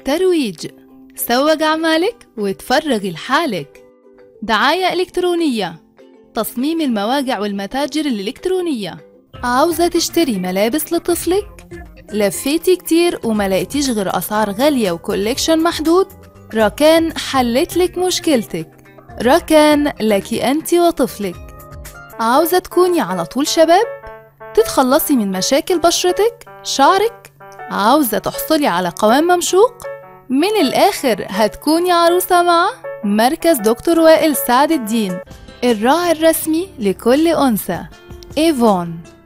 ترويج سوق أعمالك وتفرغي لحالك دعاية إلكترونية تصميم المواقع والمتاجر الإلكترونية عاوزة تشتري ملابس لطفلك؟ لفيتي كتير وما لقيتيش غير أسعار غالية وكوليكشن محدود؟ راكان حلت لك مشكلتك راكان لك أنت وطفلك عاوزة تكوني على طول شباب؟ تتخلصي من مشاكل بشرتك؟ شعرك؟ عاوزة تحصلي على قوام ممشوق؟ من الآخر هتكوني عروسة مع مركز دكتور وائل سعد الدين الراعي الرسمي لكل أنثى إيفون